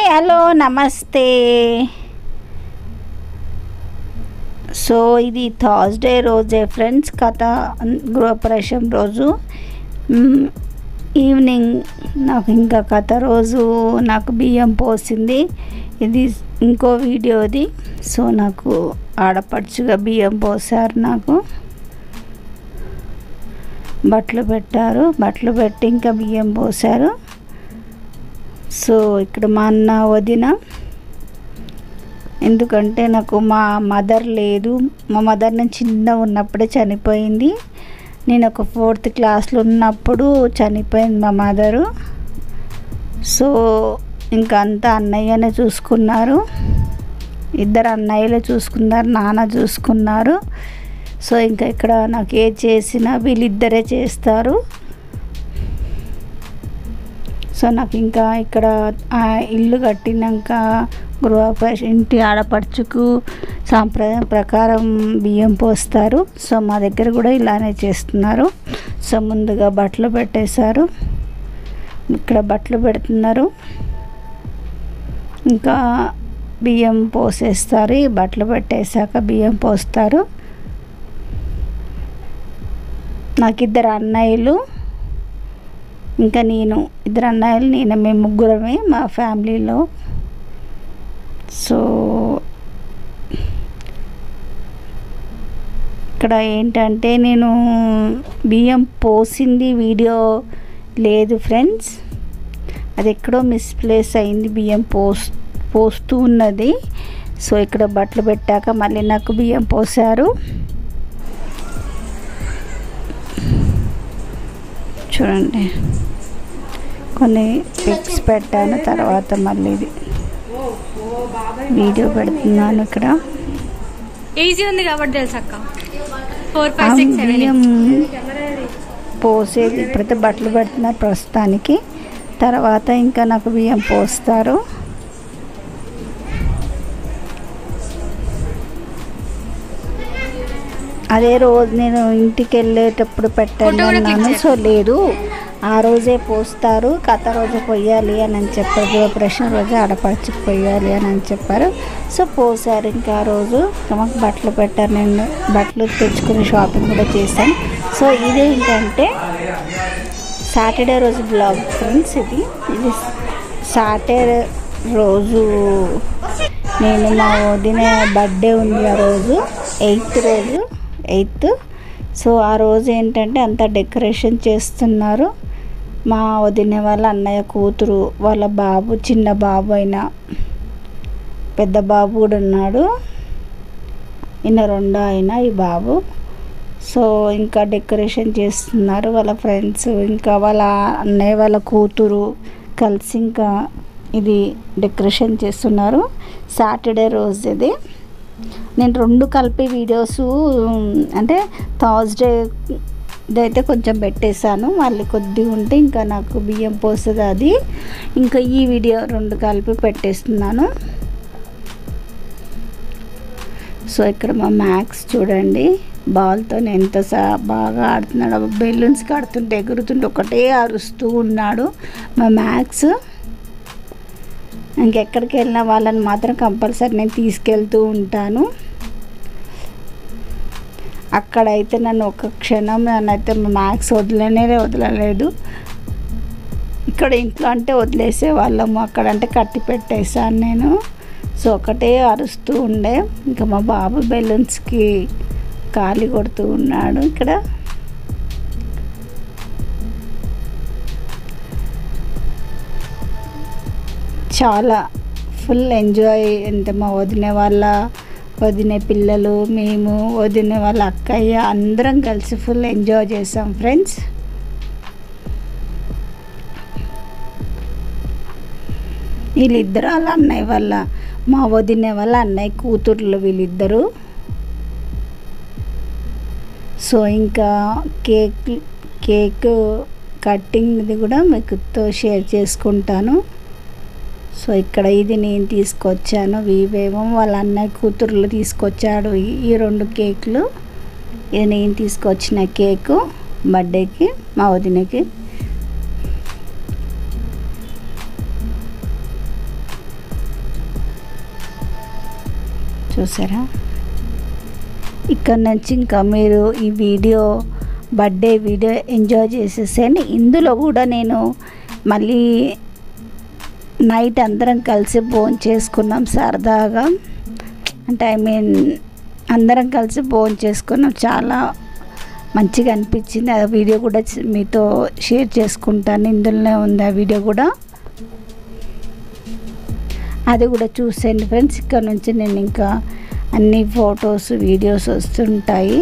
hello నమస్తే so ఇది Thursday రోజే ఫ్రెండ్స్ కథ గృహప్రవేశం రోజు మ్, ఈవినింగ్ నాకు ఇంకా కథ రోజు నాకు బియ్యం పోసింది ఇది ఇంకో వీడియోది సో నాకు ఆడపడుచుగా బియ్యం పోసారు నాకు బట్టలు పెట్టారు బట్టలు పెట్టి ఇంకా బియ్యం పోసారు సో ఇక్కడ మా అన్న వదిన ఎందుకంటే నాకు మా మదర్ లేదు మా మదర్ నేను చిన్న ఉన్నప్పుడే చనిపోయింది నేను ఒక ఫోర్త్ క్లాస్లో ఉన్నప్పుడు చనిపోయింది మా మదరు సో ఇంకా అంతా అన్నయ్యనే చూసుకున్నారు ఇద్దరు అన్నయ్యలే చూసుకున్నారు నాన్న చూసుకున్నారు సో ఇంకా ఇక్కడ నాకు ఏ చేసినా వీళ్ళిద్దరే చేస్తారు సో నాకు ఇంకా ఇక్కడ ఆ ఇల్లు కట్టినాక గృహప్రవేశ ఇంటి ఆడపడుచుకు సాంప్రదాయం ప్రకారం బియ్యం పోస్తారు సో మా దగ్గర కూడా ఇలానే చేస్తున్నారు సో ముందుగా బట్టలు పెట్టేశారు ఇక్కడ బట్టలు పెడుతున్నారు ఇంకా బియ్యం పోసేస్తారు ఈ బట్టలు పెట్టేశాక బియ్యం పోస్తారు నాకు ఇద్దరు అన్నయ్యలు ఇంకా నేను ఇద్దరు అన్నయ్యలు నేను మేము ముగ్గురమే మా ఫ్యామిలీలో సో ఇక్కడ ఏంటంటే నేను బియ్యం పోసింది వీడియో లేదు ఫ్రెండ్స్ అది ఎక్కడో మిస్ప్లేస్ అయింది బియ్యం పోస్ పోస్తూ ఉన్నది సో ఇక్కడ బట్టలు పెట్టాక మళ్ళీ నాకు బియ్యం పోసారు చూడండి కొన్ని పిక్స్ పెట్టాను తర్వాత మళ్ళీ ఇది వీడియో పెడుతున్నాను ఇక్కడ ఈజీ ఉంది కాబట్టి తెలుసు అక్క ఫోర్ ఆ ఫైవ్ సిక్స్ సెవెన్ బియ్యం పోసేది ఇప్పుడైతే బట్టలు పెడుతున్నారు ప్రస్తుతానికి తర్వాత ఇంకా నాకు బియ్యం పోస్తారు అదే రోజు నేను ఇంటికి వెళ్ళేటప్పుడు పెట్టండి ఫోటో కూడా క్లిక్ అన్నాను సో లేదు ఆ రోజే పోస్తారు కథ రోజు పొయ్యాలి అని అని చెప్పారు గృహప్రవేశం రోజు ఆడపడుచుకు పొయ్యాలి అని అని చెప్పారు సో పోసారు ఇంకా ఆ రోజు ఇంకా మాకు బట్టలు పెట్టారు నేను బట్టలు తెచ్చుకుని షాపింగ్ కూడా చేశాను సో ఇదేంటంటే సాటర్డే రోజు బ్లాగ్ ఫ్రెండ్స్ ఇది ఇది సాటర్డే రోజు నేను మా వదిన బర్త్డే ఉంది ఆ రోజు ఎయిత్ రోజు ఎయిత్ సో ఆ రోజు ఏంటంటే అంతా డెకరేషన్ చేస్తున్నారు మా వదిన వాళ్ళ అన్నయ్య కూతురు వాళ్ళ బాబు చిన్న బాబు అయినా పెద్ద బాబు కూడా ఉన్నాడు ఈయన రెండో అయినా ఈ బాబు సో ఇంకా డెకరేషన్ చేస్తున్నారు వాళ్ళ ఫ్రెండ్స్ ఇంకా వాళ్ళ అన్నయ్య వాళ్ళ కూతురు కలిసి ఇంకా ఇది డెకరేషన్ చేస్తున్నారు సాటర్డే రోజు ఇది నేను రెండు కలిపి వీడియోస్ అంటే థర్స్డే అయితే కొంచెం పెట్టేశాను మళ్ళీ కొద్దిగా ఉంటే ఇంకా నాకు బియ్యం పోస్తుంది అది ఇంకా ఈ వీడియో రెండు కలిపి పెట్టేస్తున్నాను సో ఇక్కడ మా మ్యాక్స్ చూడండి బాల్తో ఎంత సా బాగా ఆడుతున్నాడు బెలూన్స్ కడుతుంటే ఎగురుతుంటే ఒకటే అరుస్తూ ఉన్నాడు మా మ్యాక్స్ ఇంకెక్కడికి వెళ్ళిన వాళ్ళని మాత్రం కంపల్సరీ నేను తీసుకెళ్తూ ఉంటాను అక్కడైతే నన్ను ఒక క్షణం నన్నైతే మా మ్యాక్స్ వదలనే వదలలేదు ఇక్కడ ఇంట్లో అంటే వదిలేసే వాళ్ళము అక్కడ అంటే కట్టి పెట్టేశాను నేను సో ఒకటే అరుస్తూ ఉండే ఇంకా మా బాబు బెలూన్స్కి కాలి కొడుతూ ఉన్నాడు ఇక్కడ చాలా ఫుల్ ఎంజాయ్ అంటే మా వదిన వాళ్ళ వదిన పిల్లలు మేము వదిన వాళ్ళ అక్కయ్య అందరం కలిసి ఫుల్ ఎంజాయ్ చేసాం ఫ్రెండ్స్ వీళ్ళిద్దరు వాళ్ళ అన్నయ్య వాళ్ళ మా వదిన వాళ్ళ అన్నయ్య కూతుర్లు వీళ్ళిద్దరు సో ఇంకా కేక్ కేక్ కట్టింగ్ది కూడా మీకుతో షేర్ చేసుకుంటాను సో ఇక్కడ ఇది నేను తీసుకొచ్చాను ఇవేమో వాళ్ళ అన్నయ్య కూతుర్లు తీసుకొచ్చాడు ఈ- ఈ రెండు కేకులు ఇది నేను తీసుకొచ్చిన కేకు బర్త్డేకి మా వదినకి చూసారా ఇక్కడ నుంచి ఇంకా మీరు ఈ వీడియో బర్త్డే వీడియో ఎంజాయ్ చేసేసేయండి ఇందులో కూడా నేను మళ్ళీ నైట్ అందరం కలిసి భోజనం చేసుకున్నాం సరదాగా అంటే ఐ మీన్ అందరం కలిసి భోజనం చేసుకున్నాం చాలా మంచిగా అనిపించింది ఆ వీడియో కూడా చ- మీతో షేర్ చేసుకుంటాను ఇందులోనే ఉంది ఆ వీడియో కూడా అది కూడా చూసేయండి ఫ్రెండ్స్ ఇక్కడ నుంచి నేను ఇంకా అన్ని ఫొటోస్ వీడియోస్ వస్తుంటాయి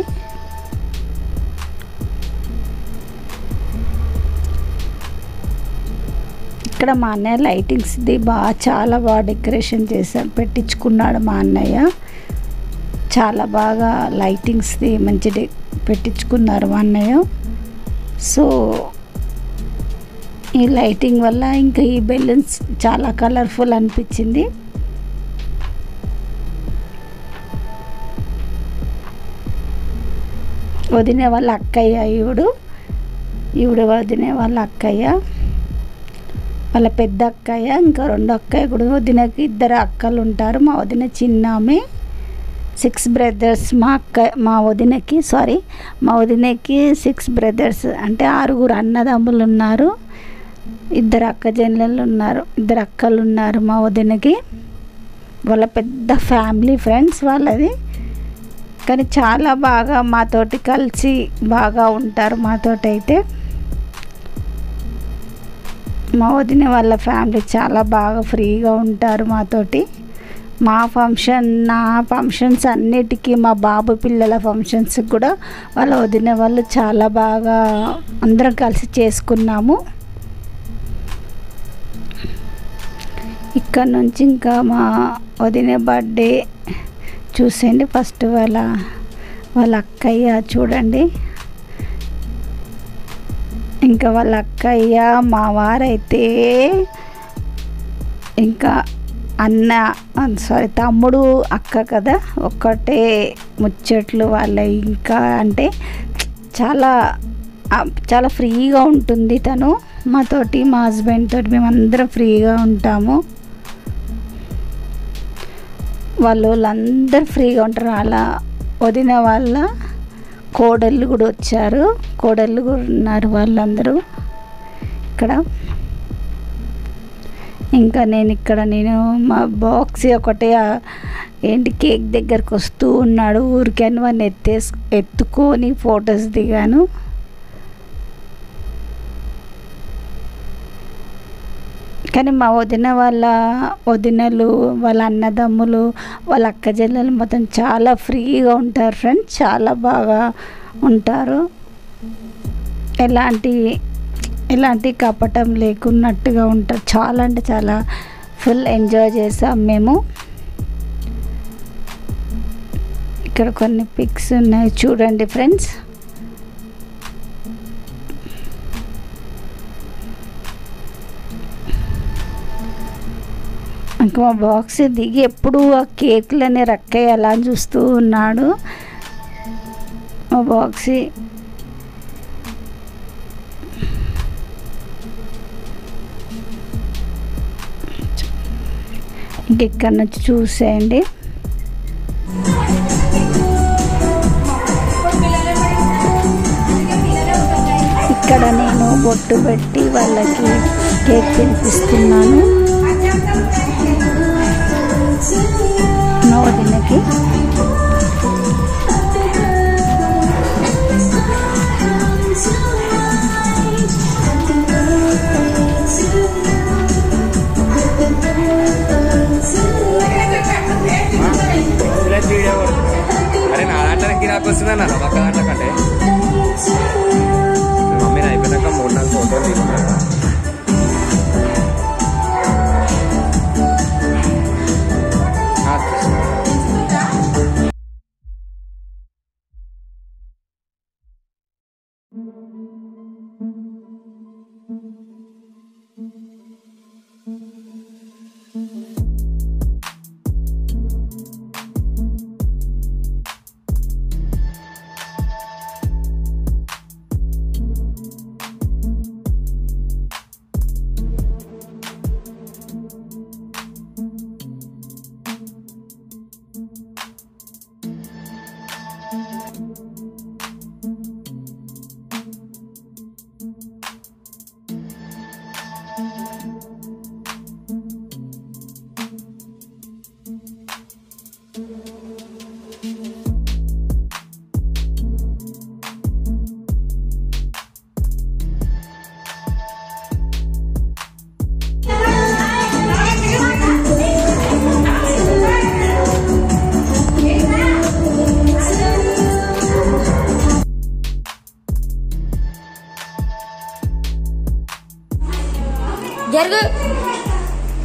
ఇక్కడ మా అన్నయ్య లైటింగ్స్ది బాగా చాలా బాగా డెకరేషన్ చేశారు పెట్టించుకున్నాడు మా అన్నయ్య చాలా బాగా లైటింగ్స్ది మంచి డె పెట్టించుకున్నారు మా అన్నయ్య సో ఈ లైటింగ్ వల్ల ఇంకా ఈ బెలూన్స్ చాలా కలర్ఫుల్ అనిపించింది వదిన వాళ్ళ అక్కయ్య ఈవిడు ఈవిడ వదిన వాళ్ళ అక్కయ్య వాళ్ళ పెద్ద అక్కయ్య ఇంకా రెండు అక్కయ్య కూడా వదినకి ఇద్దరు అక్కలు ఉంటారు మా వదిన చిన్న ఆమె సిక్స్ బ్రదర్స్ మా అక్క మా వదినకి సారీ మా వదినకి సిక్స్ బ్రదర్స్ అంటే ఆరుగురు అన్నదమ్ములు ఉన్నారు ఇద్దరు అక్క చెల్లెళ్ళు ఉన్నారు ఇద్దరు అక్కలు ఉన్నారు మా వదినకి వాళ్ళ పెద్ద ఫ్యామిలీ ఫ్రెండ్స్ వాళ్ళది కానీ చాలా బాగా మాతోటి కలిసి బాగా ఉంటారు మాతోటి అయితే మా వదిన వాళ్ళ ఫ్యామిలీ చాలా బాగా ఫ్రీగా ఉంటారు మాతోటి మా ఫంక్షన్ నా ఫంక్షన్స్ అన్నిటికీ మా బాబు పిల్లల ఫంక్షన్స్ కూడా వాళ్ళ వదిన వాళ్ళు చాలా బాగా అందరం కలిసి చేసుకున్నాము ఇక్కడ నుంచి ఇంకా మా వదిన బర్త్డే చూసేయండి ఫస్ట్ వాళ్ళ వాళ్ళ అక్కయ్య చూడండి ఇంకా వాళ్ళ అక్కయ్య మా వారైతే ఇంకా అన్న సారీ తమ్ముడు అక్క కదా ఒక్కటే ముచ్చట్లు వాళ్ళ ఇంకా అంటే చాలా ఆ, చాలా ఫ్రీగా ఉంటుంది తను మాతోటి మా హస్బెండ్ తోటి మేమందరం ఫ్రీగా ఉంటాము వాళ్ళు వాళ్ళందరూ ఫ్రీగా ఉంటారు అలా వదిన వాళ్ళ కోడళ్ళు కూడా వచ్చారు కోడళ్ళు కూడా ఉన్నారు వాళ్ళందరూ ఇక్కడ ఇంకా నేను ఇక్కడ నేను మా బాక్స్ ఒకటే ఆ ఏంటి కేక్ దగ్గరకు వస్తూ ఉన్నాడు ఊరికని వాడిని ఎత్తేసి ఎత్తుకొని ఫొటోస్ దిగాను కానీ మా వదిన వాళ్ళ వదినలు వాళ్ళ అన్నదమ్ములు వాళ్ళ అక్క చెల్లెలు మొత్తం చాలా ఫ్రీగా ఉంటారు ఫ్రెండ్స్ చాలా బాగా ఉంటారు ఎలాంటి ఎలాంటి కపటం లేకున్నట్టుగా ఉంటారు చాలా అంటే చాలా ఫుల్ ఎంజాయ్ చేసాం మేము ఇక్కడ కొన్ని పిక్స్ ఉన్నాయి చూడండి ఫ్రెండ్స్ ఇంకా మా బాక్స్ దిగి ఎప్పుడు ఆ కేక్లని రక్కయ్య అలా చూస్తూ ఉన్నాడు మా బాక్స్ ఇంక ఇక్కడ నుంచి చూసేయండి ఇక్కడ నేను బొట్టు పెట్టి వాళ్ళకి కేక్ తినిపిస్తున్నాను మా వదినకి ఇలా వీడియో అరే నా దాంట్లో గిరాకు వస్తుందన్న నా పక్క దాంట్లో కంటే మీ మమ్మీని అయిపోయినాక మూడు నాలుగు ఫోటోలు తీసుకున్నా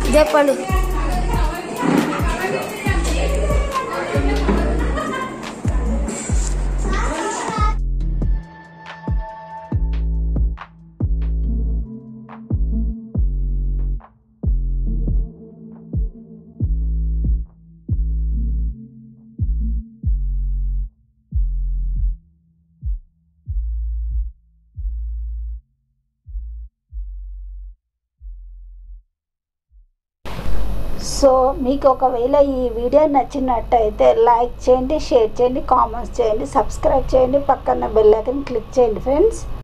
చెప్పండు సో మీకు ఒకవేళ ఈ వీడియో నచ్చినట్టయితే లైక్ చేయండి షేర్ చేయండి కామెంట్స్ చేయండి సబ్స్క్రైబ్ చేయండి పక్కన బెల్ ఐకన్ క్లిక్ చేయండి ఫ్రెండ్స్